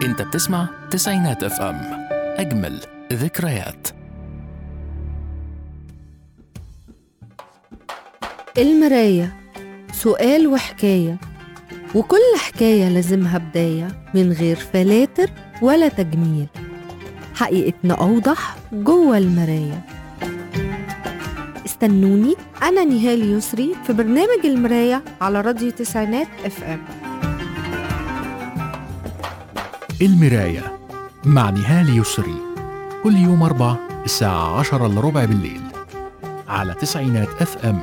انت بتسمع تسعينات اف ام اجمل ذكريات المراية سؤال وحكاية وكل حكاية لازمها بداية من غير فلاتر ولا تجميل حقيقتنا أوضح جوه المراية استنوني أنا نهال يسري في برنامج المراية على راديو تسعينات اف ام المراية مع نهال يسري كل يوم أربع الساعة عشرة إلا ربع بالليل على تسعينات اف ام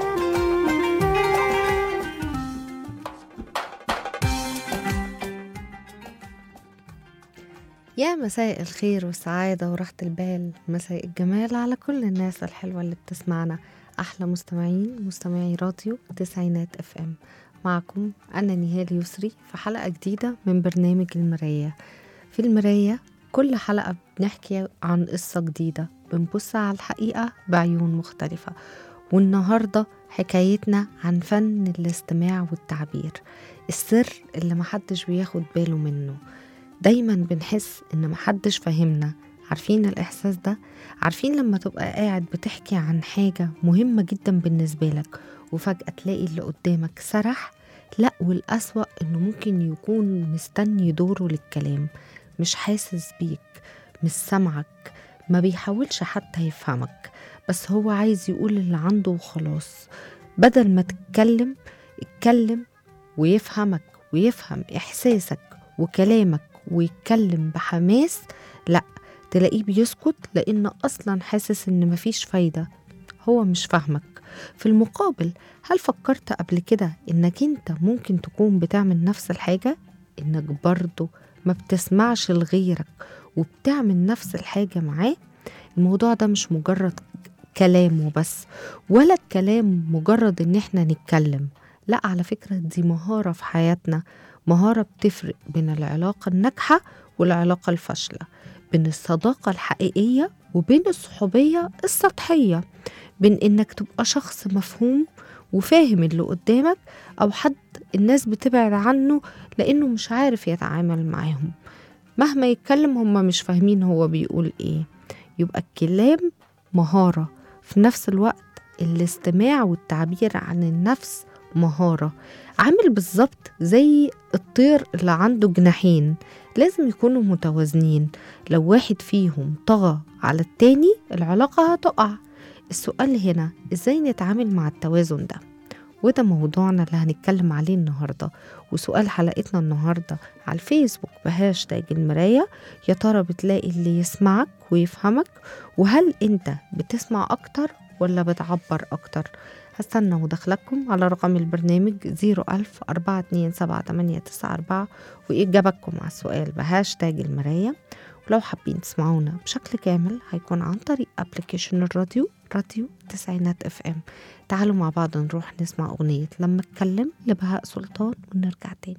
يا مساء الخير والسعادة وراحة البال مساء الجمال على كل الناس الحلوة اللي بتسمعنا أحلى مستمعين مستمعي راديو تسعينات اف ام معكم أنا نهال يسري في حلقة جديدة من برنامج المراية في المراية كل حلقة بنحكي عن قصة جديدة بنبص على الحقيقة بعيون مختلفة والنهاردة حكايتنا عن فن الاستماع والتعبير السر اللي محدش بياخد باله منه دايما بنحس ان محدش فاهمنا عارفين الاحساس ده عارفين لما تبقى قاعد بتحكي عن حاجة مهمة جدا بالنسبة لك وفجأة تلاقي اللي قدامك سرح لا والأسوأ انه ممكن يكون مستني دوره للكلام مش حاسس بيك مش سامعك ما بيحاولش حتى يفهمك بس هو عايز يقول اللي عنده وخلاص بدل ما تتكلم اتكلم ويفهمك ويفهم إحساسك وكلامك ويتكلم بحماس لا تلاقيه بيسكت لأن أصلا حاسس إن مفيش فايدة هو مش فاهمك في المقابل هل فكرت قبل كده إنك أنت ممكن تكون بتعمل نفس الحاجة إنك برضه ما بتسمعش لغيرك وبتعمل نفس الحاجة معاه الموضوع ده مش مجرد كلام وبس ولا الكلام مجرد إن إحنا نتكلم لا على فكرة دي مهارة في حياتنا مهارة بتفرق بين العلاقة الناجحة والعلاقة الفاشلة بين الصداقة الحقيقية وبين الصحوبية السطحية بين إنك تبقى شخص مفهوم وفاهم اللي قدامك أو حد الناس بتبعد عنه لأنه مش عارف يتعامل معاهم مهما يتكلم هما مش فاهمين هو بيقول إيه يبقى الكلام مهارة في نفس الوقت الاستماع والتعبير عن النفس مهارة عامل بالظبط زي الطير اللي عنده جناحين لازم يكونوا متوازنين لو واحد فيهم طغى على التاني العلاقة هتقع السؤال هنا ازاي نتعامل مع التوازن ده وده موضوعنا اللي هنتكلم عليه النهاردة وسؤال حلقتنا النهاردة على الفيسبوك بهاشتاج المراية يا ترى بتلاقي اللي يسمعك ويفهمك وهل انت بتسمع اكتر ولا بتعبر اكتر هستنى مداخلتكم على رقم البرنامج 01000 427 وإجابتكم على السؤال بهاشتاج المراية ولو حابين تسمعونا بشكل كامل هيكون عن طريق ابلكيشن الراديو راديو تسعينات اف ام تعالوا مع بعض نروح نسمع أغنية لما اتكلم لبهاء سلطان ونرجع تاني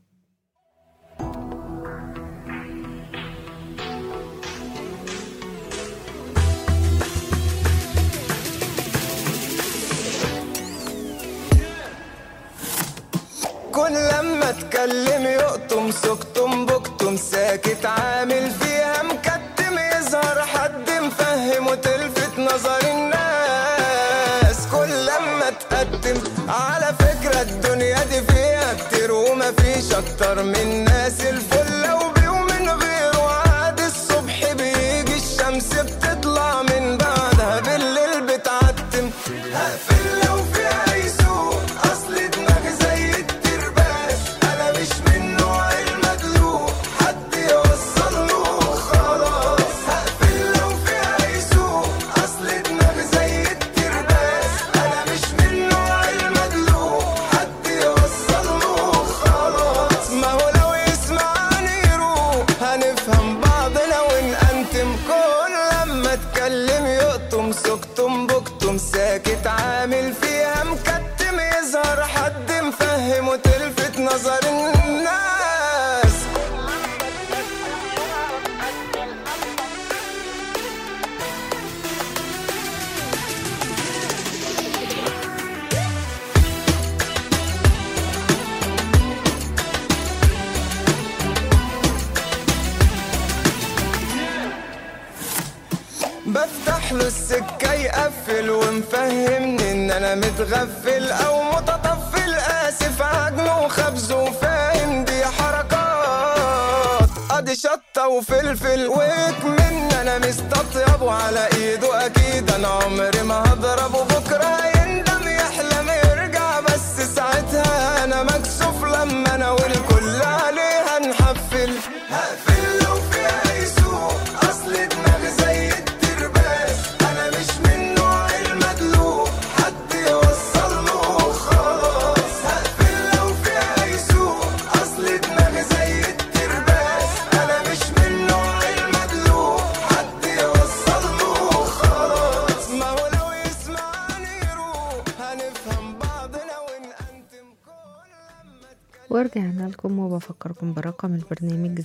كل لما اتكلم يقطم سكتم بكتم ساكت عامل فيها مكتم يظهر حد مفهم وتلفت نظر الناس كل لما اتقدم على فكرة الدنيا دي فيها كتير ومفيش اكتر من ناس الفل لو بيوم من غيره عاد الصبح بيجي الشمس بتطلع من بعدها بالليل بتعتم هقفل لو فيها يسوق اصل دماغي زي الترباس انا مش من نوع المدلوق حد يوصل له خلاص هقفل لو فيها يسوق اصل دماغي زي الترباس انا مش من نوع المدلوق حد يوصل له خلاص ما هو لو يسمعني يروح هنفهم بعضنا ونأنتم كل لما اتكلم يقطم سكتم بكتم ساكت عامل فيها مكتم يظهر حد مفهم وتلفت نظر الناس السكة يقفل ومفهمني ان انا متغفل او متطفل اسف عجن وخبز وفاهم دي حركات ادي شطة وفلفل وكمن انا مستطيب وعلى ايده اكيد انا عمري ما هضربه بكرة يندم يحلم يرجع بس ساعتها انا مكسوف لما انا والكل عليها نحفل هقفل لو فيها يسوق اصل دماغي زي الترباس انا مش من نوع المدلوق حد يوصل له خلاص هقفل لو فيها يسوق اصل دماغي زي الترباس انا مش من نوع المدلوق حد يوصل له خلاص ما هو لو يسمعني يروح هنفهم بعضنا ونأنتم كل لما ورجعنا لكم وبفكركم برقم البرنامج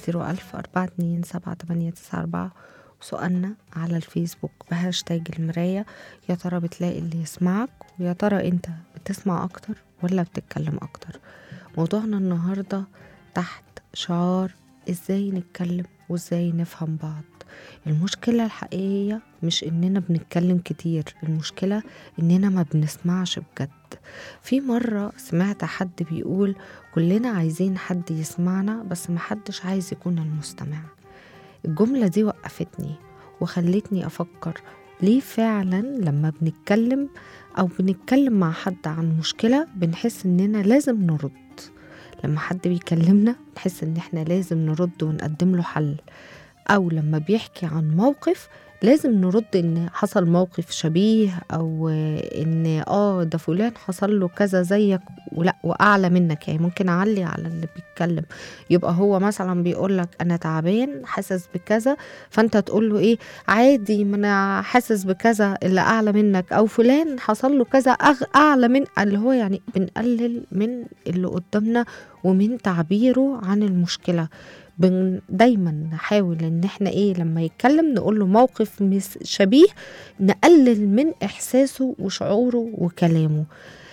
010427894 وسؤالنا على الفيسبوك بهاشتاج المراية يا ترى بتلاقي اللي يسمعك ويا ترى انت بتسمع اكتر ولا بتتكلم اكتر موضوعنا النهاردة تحت شعار ازاي نتكلم وازاي نفهم بعض المشكلة الحقيقية مش اننا بنتكلم كتير المشكلة اننا ما بنسمعش بجد في مرة سمعت حد بيقول كلنا عايزين حد يسمعنا بس محدش عايز يكون المستمع الجملة دي وقفتني وخلتني أفكر ليه فعلا لما بنتكلم أو بنتكلم مع حد عن مشكلة بنحس إننا لازم نرد لما حد بيكلمنا نحس إن إحنا لازم نرد ونقدم له حل أو لما بيحكي عن موقف لازم نرد ان حصل موقف شبيه او ان اه ده فلان حصل له كذا زيك ولا واعلى منك يعني ممكن اعلي على اللي بيتكلم يبقى هو مثلا بيقول لك انا تعبان حاسس بكذا فانت تقول له ايه عادي ما انا حاسس بكذا اللي اعلى منك او فلان حصل له كذا أغ اعلى من اللي هو يعني بنقلل من اللي قدامنا ومن تعبيره عن المشكله بن دايما نحاول ان احنا ايه لما يتكلم نقول له موقف مس- شبيه نقلل من احساسه وشعوره وكلامه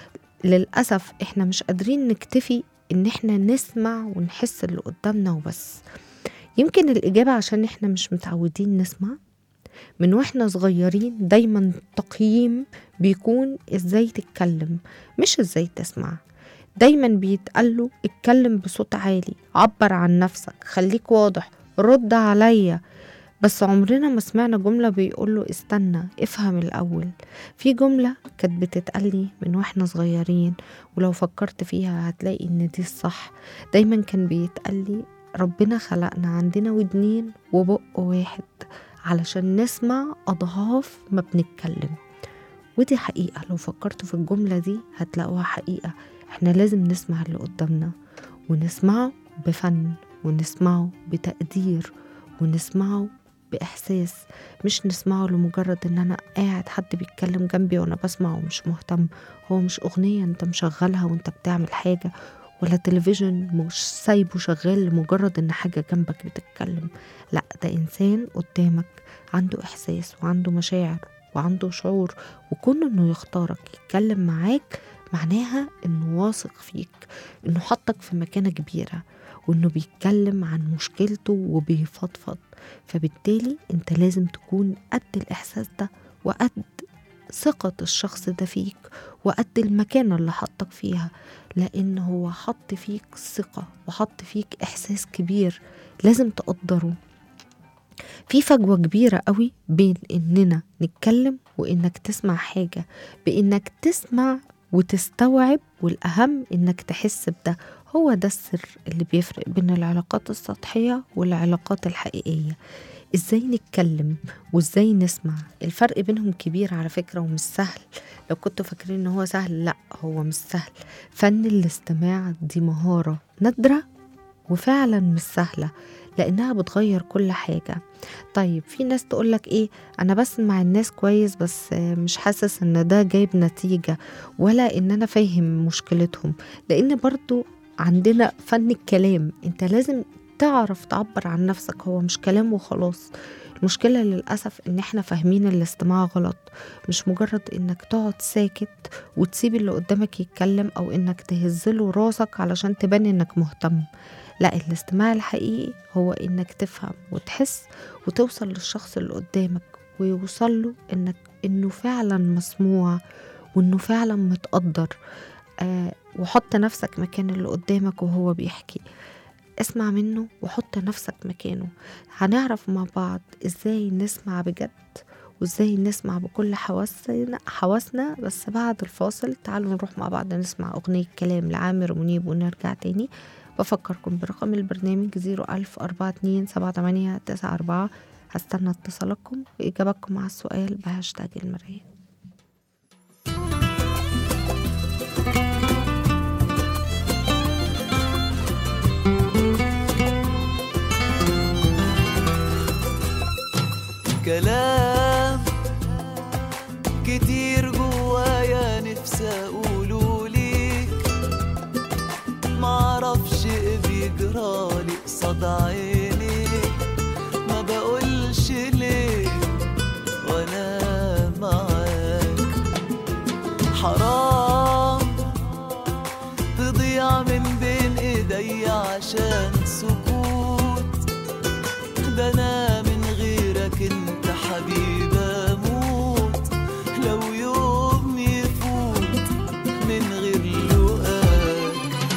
للاسف احنا مش قادرين نكتفي ان احنا نسمع ونحس اللي قدامنا وبس يمكن الاجابه عشان احنا مش متعودين نسمع من واحنا صغيرين دايما تقييم بيكون ازاي تتكلم مش ازاي تسمع دايما بيتقال له اتكلم بصوت عالي عبر عن نفسك خليك واضح رد عليا بس عمرنا ما سمعنا جملة بيقول له استنى افهم الأول في جملة كانت بتتقالي من واحنا صغيرين ولو فكرت فيها هتلاقي ان دي الصح دايما كان بيتقالي ربنا خلقنا عندنا ودنين وبق واحد علشان نسمع أضعاف ما بنتكلم ودي حقيقة لو فكرتوا في الجملة دي هتلاقوها حقيقة احنا لازم نسمع اللي قدامنا ونسمعه بفن ونسمعه بتقدير ونسمعه بإحساس مش نسمعه لمجرد إن أنا قاعد حد بيتكلم جنبي وأنا بسمع ومش مهتم هو مش أغنية أنت مشغلها وأنت بتعمل حاجة ولا تلفزيون مش سايبه شغال لمجرد إن حاجة جنبك بتتكلم لا ده إنسان قدامك عنده إحساس وعنده مشاعر وعنده شعور وكون إنه يختارك يتكلم معاك معناها إنه واثق فيك إنه حطك في مكانة كبيرة وإنه بيتكلم عن مشكلته وبيفضفض فبالتالي انت لازم تكون قد الإحساس ده وقد ثقة الشخص ده فيك وقد المكانة اللي حطك فيها لأن هو حط فيك ثقة وحط فيك إحساس كبير لازم تقدره في فجوة كبيرة قوي بين إننا نتكلم وإنك تسمع حاجة بإنك تسمع وتستوعب والأهم إنك تحس بده هو ده السر اللي بيفرق بين العلاقات السطحية والعلاقات الحقيقية ازاي نتكلم وازاي نسمع الفرق بينهم كبير على فكرة ومش سهل لو كنتوا فاكرين ان هو سهل لا هو مش سهل فن الاستماع دي مهارة نادرة وفعلا مش سهلة لانها بتغير كل حاجة طيب في ناس تقولك ايه انا بسمع الناس كويس بس مش حاسس ان ده جايب نتيجة ولا ان انا فاهم مشكلتهم لان برضو عندنا فن الكلام انت لازم تعرف تعبر عن نفسك هو مش كلام وخلاص المشكلة للأسف إن إحنا فاهمين الاستماع غلط مش مجرد إنك تقعد ساكت وتسيب اللي قدامك يتكلم أو إنك تهزله راسك علشان تبان إنك مهتم لا الاستماع الحقيقي هو إنك تفهم وتحس وتوصل للشخص اللي قدامك ويوصل له إنك إنه فعلا مسموع وإنه فعلا متقدر آه وحط نفسك مكان اللي قدامك وهو بيحكي اسمع منه وحط نفسك مكانه هنعرف مع بعض ازاي نسمع بجد وازاي نسمع بكل حواسنا حواسنا بس بعد الفاصل تعالوا نروح مع بعض نسمع أغنية كلام لعامر منيب ونرجع تاني بفكركم برقم البرنامج 01042 هستنى اتصالاتكم وإجاباتكم على السؤال بهاشتاج المراية كلام كتير جوايا نفسي اقوله ليك معرفش ايه بيجرالي قصاد عينيك ما بقولش ليه وانا معاك حرام تضيع من بين ايدي عشان سكوت ده انا من غيرك انت حبيب اموت لو يوم يفوت من غير لقاك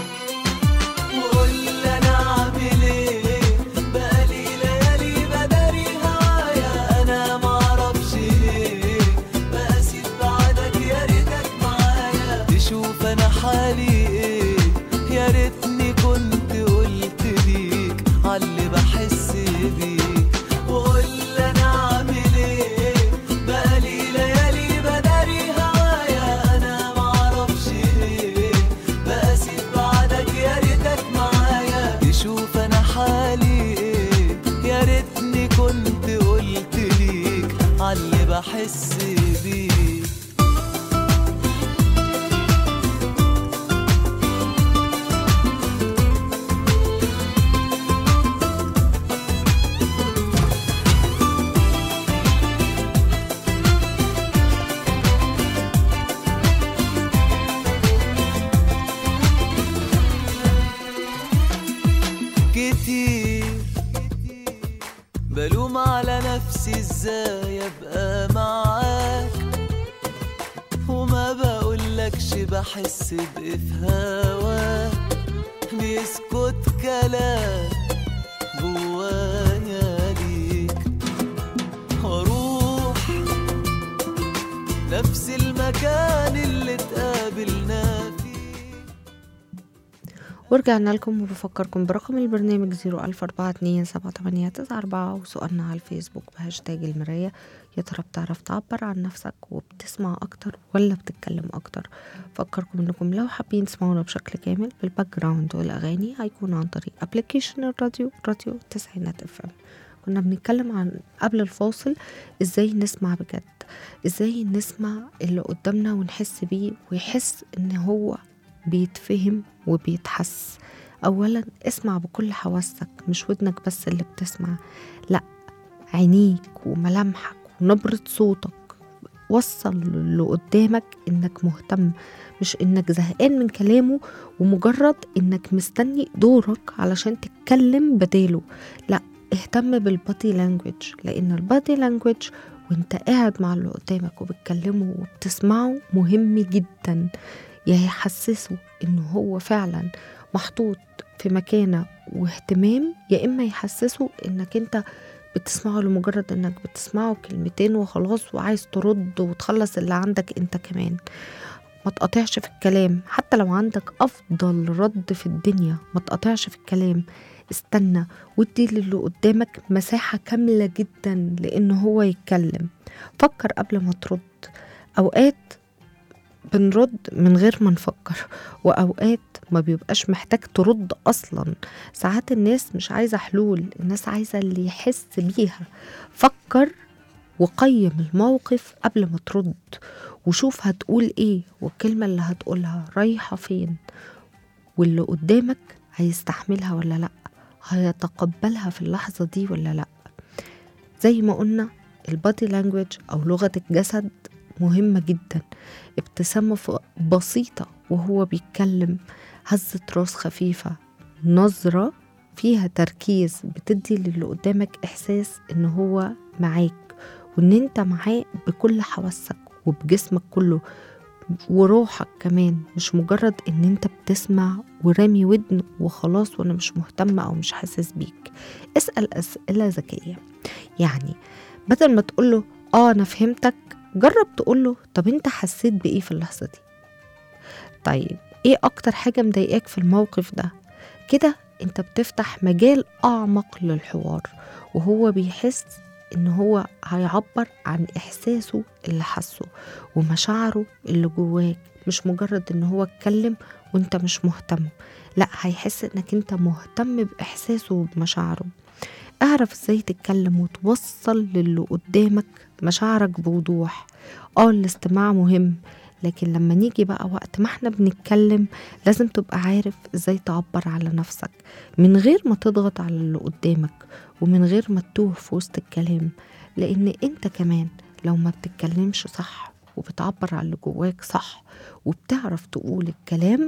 وقول انا عامل ايه بقالي ليالي بداري هوايا انا معرفش ليه بقاسي بعدك يا ريتك معايا تشوف انا حالي ايه يا ريتني كنت قلت ليك عاللي بحس بيه وقول انا عامل ايه بقالي ليالي بداري هوايا انا معرفش ليه بقاسي بعدك يا ريتك معايا تشوف انا حالي ايه يا ريتني كنت قلت ليك عاللي بحس بيه كتير بلوم على نفسي ازاي ابقى معاك وما بقولكش بحس بايه في هواك بيسكت كلام جوايا ليك واروح نفس المكان اللي اتقابلنا فيه ورجعنا لكم وبفكركم برقم البرنامج 014278994 وسؤالنا على الفيسبوك بهاشتاج المراية يا ترى بتعرف تعبر عن نفسك وبتسمع أكتر ولا بتتكلم أكتر فكركم إنكم لو حابين تسمعونا بشكل كامل بالباك جراوند والأغاني هيكون عن طريق أبليكيشن الراديو راديو تسعينات اف ام كنا بنتكلم عن قبل الفاصل ازاي نسمع بجد ازاي نسمع اللي قدامنا ونحس بيه ويحس ان هو بيتفهم وبيتحس اولا اسمع بكل حواسك مش ودنك بس اللي بتسمع لا عينيك وملامحك ونبرة صوتك وصل اللي قدامك انك مهتم مش انك زهقان من كلامه ومجرد انك مستني دورك علشان تتكلم بداله لا اهتم بالبادي لانجوج لان البادي لانجوج وانت قاعد مع اللي قدامك وبتكلمه وبتسمعه مهم جدا يا يحسسه انه هو فعلا محطوط في مكانه واهتمام يا اما يحسسه انك انت بتسمعه لمجرد انك بتسمعه كلمتين وخلاص وعايز ترد وتخلص اللي عندك انت كمان ما تقطعش في الكلام حتى لو عندك افضل رد في الدنيا ما تقطعش في الكلام استنى وادي للي قدامك مساحة كاملة جدا لان هو يتكلم فكر قبل ما ترد اوقات بنرد من غير ما نفكر واوقات ما بيبقاش محتاج ترد اصلا ساعات الناس مش عايزه حلول الناس عايزه اللي يحس بيها فكر وقيم الموقف قبل ما ترد وشوف هتقول ايه والكلمه اللي هتقولها رايحه فين واللي قدامك هيستحملها ولا لا هيتقبلها في اللحظه دي ولا لا زي ما قلنا البادي لانجوج او لغه الجسد مهمه جدا ابتسامه ف- بسيطه وهو بيتكلم هزه راس خفيفه نظره فيها تركيز بتدي للي قدامك احساس ان هو معاك وان انت معاه بكل حواسك وبجسمك كله وروحك كمان مش مجرد ان انت بتسمع ورامي ودن وخلاص وانا مش مهتم او مش حاسس بيك اسأل اسئلة ذكية يعني بدل ما تقوله اه انا فهمتك جرب تقوله طب انت حسيت بايه في اللحظة دي طيب ايه اكتر حاجة مضايقاك في الموقف ده كده انت بتفتح مجال اعمق للحوار وهو بيحس ان هو هيعبر عن احساسه اللي حسه ومشاعره اللي جواك مش مجرد ان هو اتكلم وانت مش مهتم لا هيحس انك انت مهتم باحساسه وبمشاعره اعرف ازاي تتكلم وتوصل للي قدامك مشاعرك بوضوح اه الاستماع مهم لكن لما نيجي بقى وقت ما احنا بنتكلم لازم تبقى عارف ازاي تعبر على نفسك من غير ما تضغط على اللي قدامك ومن غير ما تتوه في وسط الكلام لان انت كمان لو ما بتتكلمش صح وبتعبر على اللي جواك صح وبتعرف تقول الكلام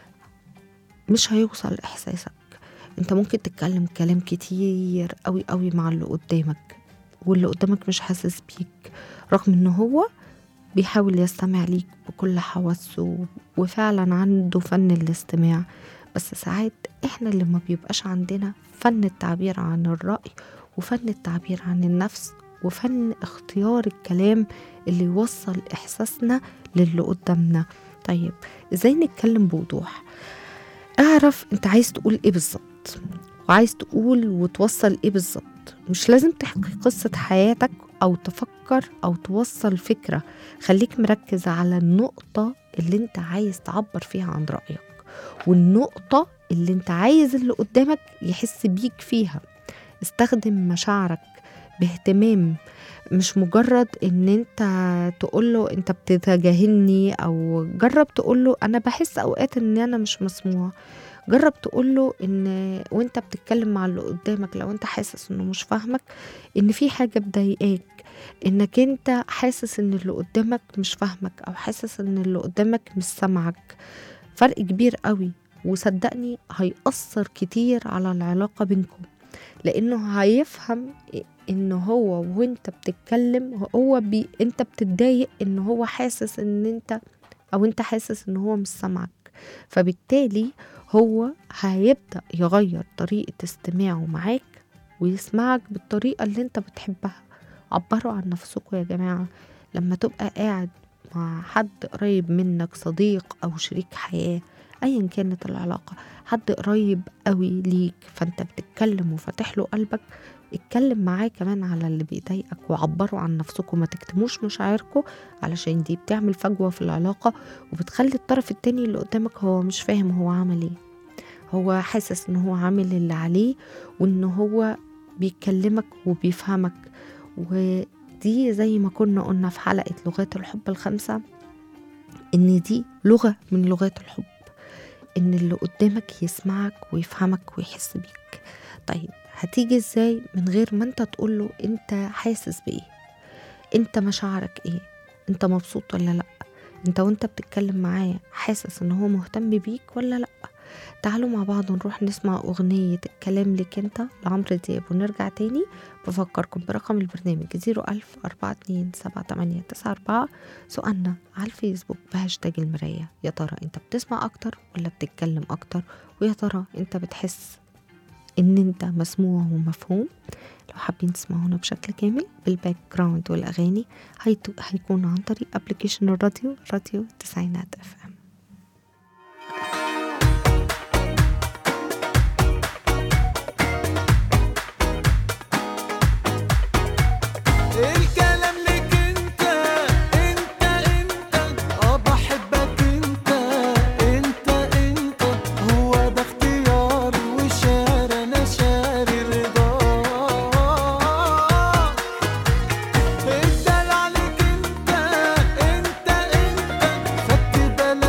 مش هيوصل احساسك انت ممكن تتكلم كلام كتير قوي قوي مع اللي قدامك واللي قدامك مش حاسس بيك رغم ان هو بيحاول يستمع ليك بكل حواسه وفعلا عنده فن الاستماع بس ساعات احنا اللي ما بيبقاش عندنا فن التعبير عن الرأي وفن التعبير عن النفس وفن اختيار الكلام اللي يوصل احساسنا للي قدامنا طيب ازاي نتكلم بوضوح اعرف انت عايز تقول ايه بالظبط وعايز تقول وتوصل ايه بالظبط مش لازم تحكي قصة حياتك أو تفكر أو توصل فكرة خليك مركز على النقطة اللي انت عايز تعبر فيها عن رأيك والنقطة اللي انت عايز اللي قدامك يحس بيك فيها استخدم مشاعرك باهتمام مش مجرد ان انت تقوله انت بتتجاهلني او جرب تقوله انا بحس اوقات ان انا مش مسموع جرب تقوله ان وانت بتتكلم مع اللي قدامك لو انت حاسس انه مش فاهمك ان في حاجة مضايقاك انك انت حاسس ان اللي قدامك مش فاهمك او حاسس ان اللي قدامك مش سامعك فرق كبير قوي وصدقني هيأثر كتير على العلاقة بينكم لانه هيفهم ان هو وانت بتتكلم هو بي انت بتتضايق ان هو حاسس ان انت او انت حاسس ان هو مش سامعك فبالتالي هو هيبدأ يغير طريقة استماعه معاك ويسمعك بالطريقة اللي انت بتحبها عبروا عن نفسكم يا جماعة لما تبقى قاعد مع حد قريب منك صديق أو شريك حياة أيا كانت العلاقة حد قريب قوي ليك فانت بتتكلم وفاتح له قلبك اتكلم معاه كمان على اللي بيضايقك وعبروا عن نفسكم ما تكتموش مشاعركم علشان دي بتعمل فجوة في العلاقة وبتخلي الطرف التاني اللي قدامك هو مش فاهم هو عمل ايه هو حاسس ان هو عامل اللي عليه وان هو بيكلمك وبيفهمك ودي زي ما كنا قلنا في حلقة لغات الحب الخمسة ان دي لغة من لغات الحب ان اللي قدامك يسمعك ويفهمك ويحس بيك طيب هتيجي ازاي من غير ما انت تقوله انت حاسس بايه انت مشاعرك ايه انت مبسوط ولا لا انت وانت بتتكلم معاه حاسس ان هو مهتم بيك ولا لا تعالوا مع بعض نروح نسمع أغنية الكلام لك انت لعمرو دياب ونرجع تاني بفكركم برقم البرنامج 01000 42 78 94 سؤالنا على الفيسبوك بهاشتاج المراية يا ترى انت بتسمع أكتر ولا بتتكلم أكتر ويا ترى انت بتحس ان انت مسموع ومفهوم لو حابين تسمعونا بشكل كامل بالباك جراوند والاغاني هيتو- هيكون عن طريق ابلكيشن الراديو راديو تسعينات اف ام الكلام لك انت انت انت اه بحبك انت انت انت هو ده اختياري وشار انا شاري رضاك الدلع عليك انت انت انت خدت بالك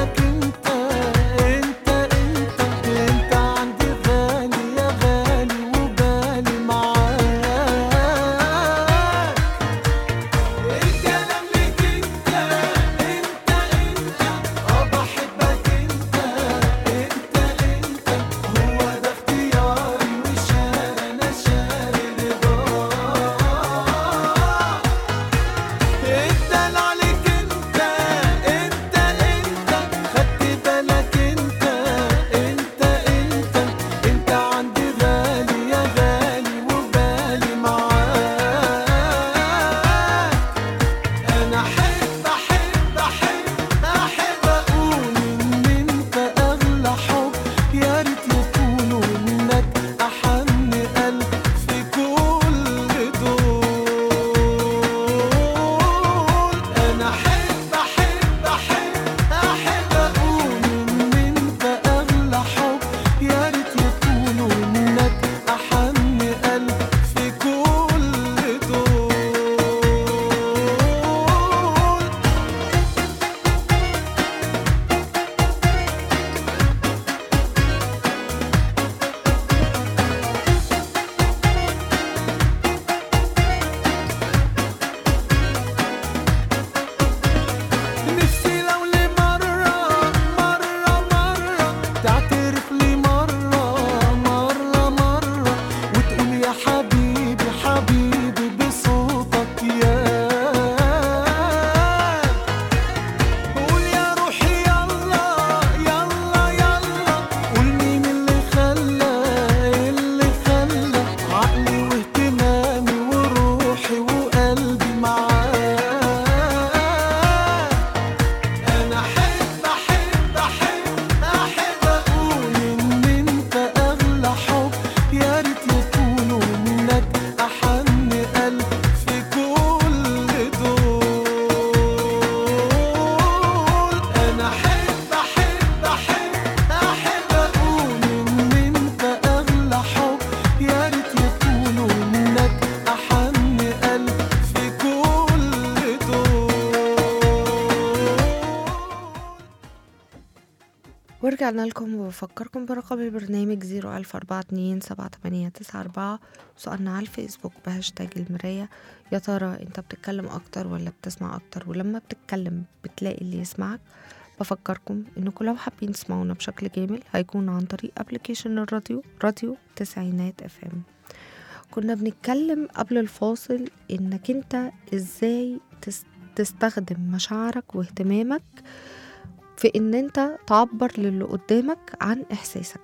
ورجعنا لكم وبفكركم برقم البرنامج 014278994 وسؤالنا على الفيسبوك بهاشتاج المراية يا ترى انت بتتكلم اكتر ولا بتسمع اكتر ولما بتتكلم بتلاقي اللي يسمعك بفكركم انكم لو حابين تسمعونا بشكل كامل هيكون عن طريق ابلكيشن الراديو راديو تسعينات اف ام كنا بنتكلم قبل الفاصل انك انت ازاي تس- تستخدم مشاعرك واهتمامك في ان انت تعبر للي قدامك عن احساسك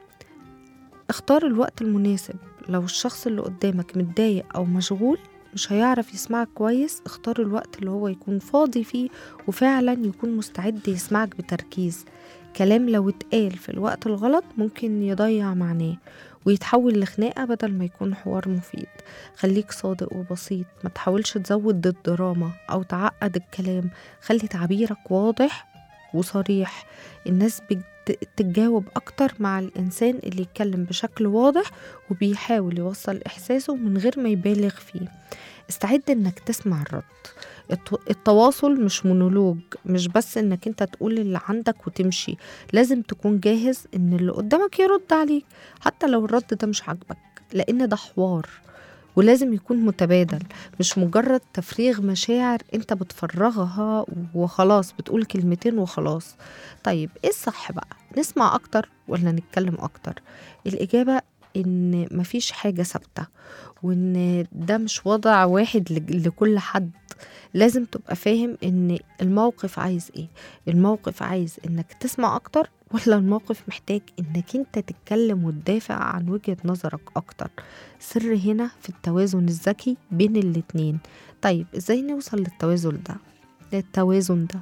اختار الوقت المناسب لو الشخص اللي قدامك متضايق او مشغول مش هيعرف يسمعك كويس اختار الوقت اللي هو يكون فاضي فيه وفعلا يكون مستعد يسمعك بتركيز كلام لو اتقال في الوقت الغلط ممكن يضيع معناه ويتحول لخناقة بدل ما يكون حوار مفيد خليك صادق وبسيط ما تحاولش تزود الدراما أو تعقد الكلام خلي تعبيرك واضح وصريح الناس بتتجاوب أكتر مع الإنسان اللي يتكلم بشكل واضح وبيحاول يوصل إحساسه من غير ما يبالغ فيه استعد إنك تسمع الرد الت- التواصل مش مونولوج مش بس إنك أنت تقول اللي عندك وتمشي لازم تكون جاهز إن اللي قدامك يرد عليك حتى لو الرد ده مش عاجبك لأن ده حوار ولازم يكون متبادل مش مجرد تفريغ مشاعر انت بتفرغها وخلاص بتقول كلمتين وخلاص طيب ايه الصح بقى نسمع اكتر ولا نتكلم اكتر الاجابه ان مفيش حاجه ثابته وان ده مش وضع واحد لج- لكل حد لازم تبقى فاهم ان الموقف عايز ايه الموقف عايز انك تسمع اكتر ولا الموقف محتاج انك انت تتكلم وتدافع عن وجهة نظرك اكتر سر هنا في التوازن الذكي بين الاتنين طيب ازاي نوصل للتوازن ده للتوازن ده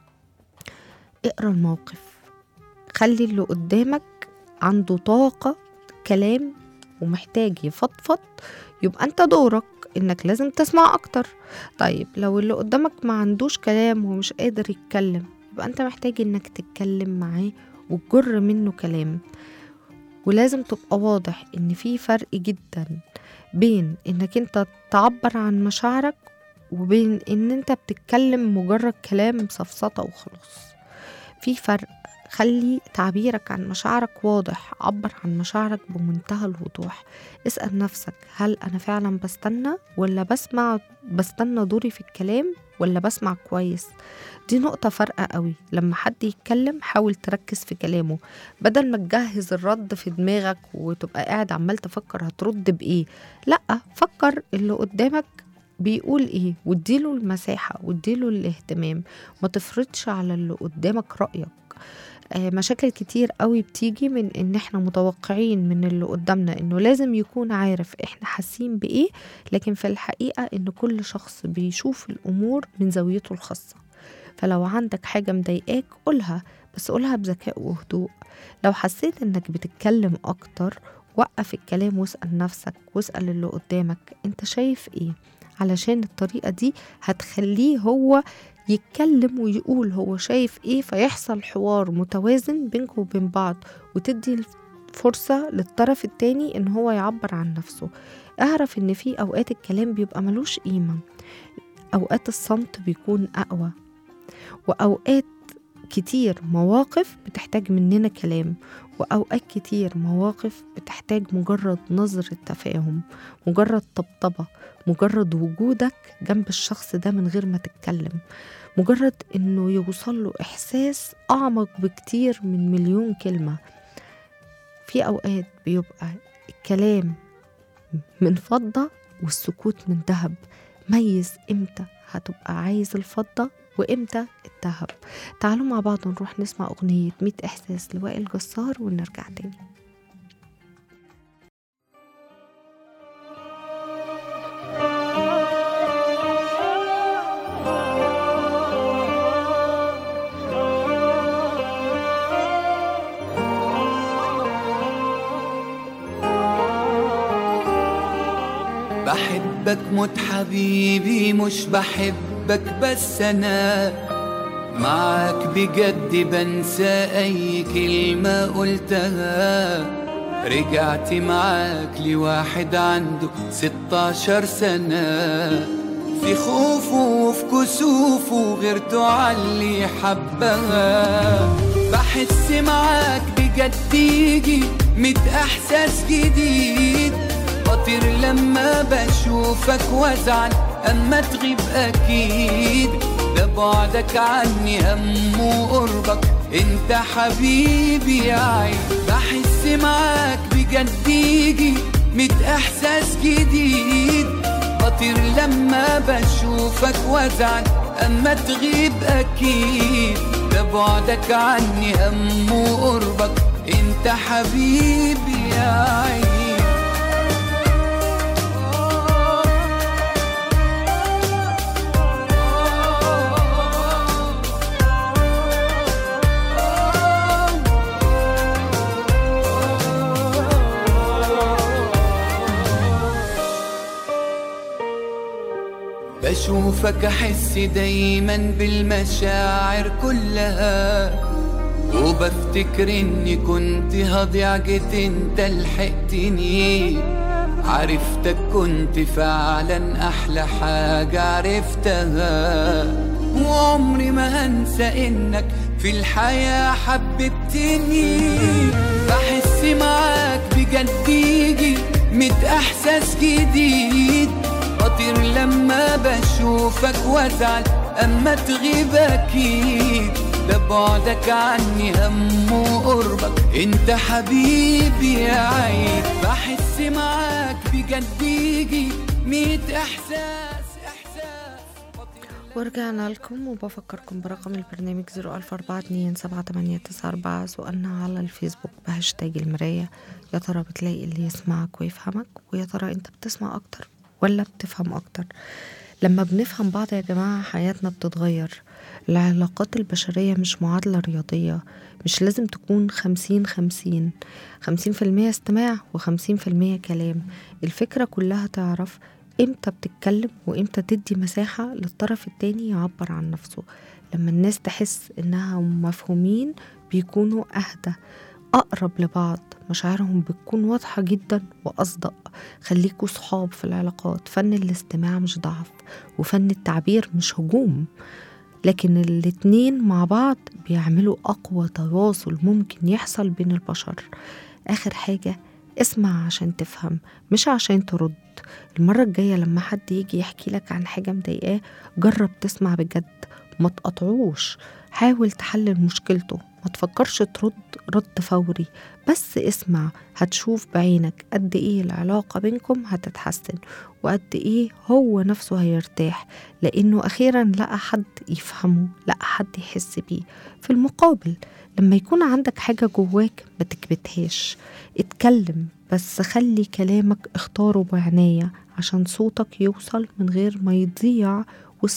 اقرا الموقف خلي اللي قدامك عنده طاقة كلام ومحتاج يفضفض يبقى انت دورك انك لازم تسمع اكتر طيب لو اللي قدامك ما عندوش كلام ومش قادر يتكلم يبقى انت محتاج انك تتكلم معاه وتجر منه كلام ولازم تبقى واضح ان في فرق جدا بين انك انت تعبر عن مشاعرك وبين ان انت بتتكلم مجرد كلام سفسطة وخلاص في فرق خلي تعبيرك عن مشاعرك واضح عبر عن مشاعرك بمنتهى الوضوح اسأل نفسك هل أنا فعلا بستنى ولا بسمع بستنى دوري في الكلام ولا بسمع كويس دي نقطة فارقة قوي لما حد يتكلم حاول تركز في كلامه بدل ما تجهز الرد في دماغك وتبقى قاعد عمال تفكر هترد بإيه لأ فكر اللي قدامك بيقول ايه واديله المساحة واديله الاهتمام ما تفرضش على اللي قدامك رأيك آه، مشاكل كتير قوي بتيجي من ان احنا متوقعين من اللي قدامنا انه لازم يكون عارف احنا حاسين بايه لكن في الحقيقة ان كل شخص بيشوف الامور من زاويته الخاصة فلو عندك حاجة مضايقاك قولها بس قولها بذكاء وهدوء لو حسيت انك بتتكلم اكتر وقف الكلام واسأل نفسك واسأل اللي قدامك انت شايف ايه علشان الطريقة دي هتخليه هو يتكلم ويقول هو شايف ايه فيحصل حوار متوازن بينكم وبين بعض وتدي فرصة للطرف التاني ان هو يعبر عن نفسه اعرف ان في اوقات الكلام بيبقى ملوش قيمة اوقات الصمت بيكون اقوى واوقات كتير مواقف بتحتاج مننا كلام وأوقات كتير مواقف بتحتاج مجرد نظرة تفاهم مجرد طبطبة مجرد وجودك جنب الشخص ده من غير ما تتكلم مجرد انه يوصل له احساس اعمق بكتير من مليون كلمة في اوقات بيبقى الكلام من فضة والسكوت من ذهب ميز امتى هتبقى عايز الفضة وامتى الذهب تعالوا مع بعض نروح نسمع اغنية ميت احساس لوائل جسار ونرجع تاني بحبك موت حبيبي مش بحبك بس انا معاك بجد بنسى اي كلمة قلتها رجعت معاك لواحد عنده ستاشر سنة في خوفه وفي كسوفه غيرته عاللي حبها بحس معاك بجد يجي ميت احساس جديد بطير لما بشوفك وازعل اما تغيب اكيد ده بعدك عني هم وقربك انت حبيبي يا عين بحس معاك بجد يجي ميت احساس جديد بطير لما بشوفك وازعل اما تغيب اكيد ده بعدك عني هم وقربك انت حبيبي يا عين بشوفك احس دايما بالمشاعر كلها وبفتكر اني كنت هضيع جيت انت لحقتني عرفتك كنت فعلا احلى حاجة عرفتها وعمري ما هنسى انك في الحياة حببتني بحس معاك بجد يجي ميت احساس جديد بطير لما بشوفك وازعل اما تغيب اكيد ده بعدك عني هم وقربك انت حبيبي يا عين بحس معاك بجد يجي ميت احساس احساس بطير ورجعنا لكم وبفكركم برقم البرنامج 004278994 سؤالنا على الفيسبوك بهاشتاج المراية يا ترى بتلاقي اللي يسمعك ويفهمك ويا ترى انت بتسمع اكتر ولا بتفهم اكتر لما بنفهم بعض يا جماعة حياتنا بتتغير العلاقات البشرية مش معادلة رياضية مش لازم تكون خمسين خمسين خمسين في المية استماع وخمسين في المية كلام الفكرة كلها تعرف امتى بتتكلم وامتى تدي مساحة للطرف التاني يعبر عن نفسه لما الناس تحس انها مفهومين بيكونوا اهدى اقرب لبعض مشاعرهم بتكون واضحة جدا واصدق خليكوا صحاب في العلاقات فن الاستماع مش ضعف وفن التعبير مش هجوم لكن الاتنين مع بعض بيعملوا أقوى تواصل ممكن يحصل بين البشر آخر حاجة اسمع عشان تفهم مش عشان ترد المرة الجاية لما حد يجي يحكي لك عن حاجة مضايقاه جرب تسمع بجد ما تقطعوش حاول تحلل مشكلته ما تفكرش ترد رد فوري بس اسمع هتشوف بعينك قد ايه العلاقة بينكم هتتحسن وقد ايه هو نفسه هيرتاح لانه اخيرا لقى حد يفهمه لقى حد يحس بيه في المقابل لما يكون عندك حاجة جواك ما تكبتهاش اتكلم بس خلي كلامك اختاره بعناية عشان صوتك يوصل من غير ما يضيع وسط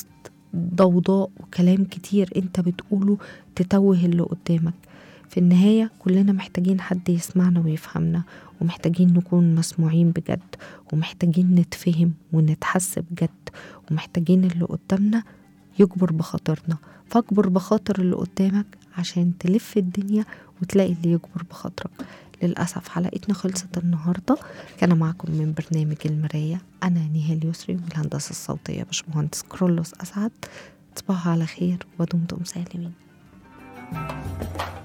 ضوضاء وكلام كتير انت بتقوله تتوه اللي قدامك في النهاية كلنا محتاجين حد يسمعنا ويفهمنا ومحتاجين نكون مسموعين بجد ومحتاجين نتفهم ونتحس بجد ومحتاجين اللي قدامنا يجبر بخاطرنا فاجبر بخاطر اللي قدامك عشان تلف الدنيا وتلاقي اللي يجبر بخاطرك للأسف حلقتنا خلصت النهاردة كان معكم من برنامج المراية أنا نهال يسري والهندسة الصوتية باشمهندس كرولوس أسعد تصبحوا على خير ودمتم سالمين